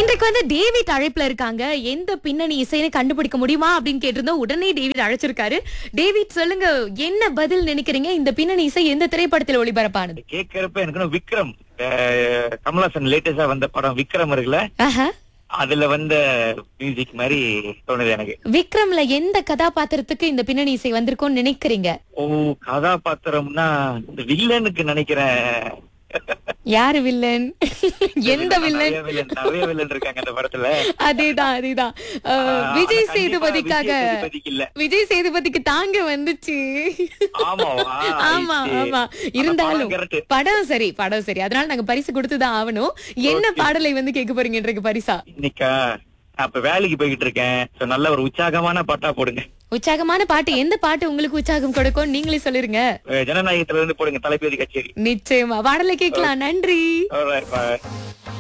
இன்றைக்கு வந்து டேவிட் அழைப்புல இருக்காங்க எந்த பின்னணி இசைன்னு கண்டுபிடிக்க முடியுமா அப்படின்னு கேட்டிருந்தோம் உடனே டேவிட் அழைச்சிருக்காரு டேவிட் சொல்லுங்க என்ன பதில் நினைக்கிறீங்க இந்த பின்னணி இசை எந்த திரைப்படத்தில் ஒளிபரப்பானது கேட்கறப்ப எனக்கு இன்னும் விக்ரம் அஹ், கமலஹாசன் லேட்டஸ்டா வந்த படம் விக்ரம் இருக்குல்ல ஆஹா அதுல வந்த மியூசிக் மாதிரி தோணுது எனக்கு விக்ரம்ல எந்த கதாபாத்திரத்துக்கு இந்த பின்னணி இசை வந்திருக்கும்னு நினைக்கிறீங்க ஓ கதாபாத்திரம்னா இந்த வில்லனுக்கு நினைக்கிறேன் யாரு வில்லன் எந்த வில்லன் நிறைய வில்லன் நிறைய வில்லன் இருக்காங்க அந்த படத்துல அதேதான் அதேதான் அஹ், ஆஹ், விஜய் ஆனா கண்டிப்பா சேதுபதிக்காக விஜய் சேதுபதிக்கு இல்ல விஜய் சேதுபதிக்கு தாங்க வந்துச்சு ஆமாவா? ஆமா சரி. ஆமா ஆனா இருந்தாலும் படம் correct. படம் சரி படம் சரி அதனால நாங்க பரிசு கொடுத்துதான் ஆகணும் என்ன பாடலை வந்து கேட்க போறீங்க இன்றைக்கு பரிசா இன்னைக்கா நான் இப்ப வேலைக்கு போய்கிட்டு இருக்கேன் So, நல்ல ஒரு உற்சாகமான பாட்டா போடுங்க உற்சாகமான பாட்டு எந்த பாட்டு உங்களுக்கு உற்சாகம் கொடுக்கும் நீங்களே சொல்லிருங்க அஹ், ஜனநாயகத்துல இருந்து போடுங்க தலைப்பேதி கச்சேரி நிச்சயமா பாடலை கேட்கலாம் நன்றி Alright, bye.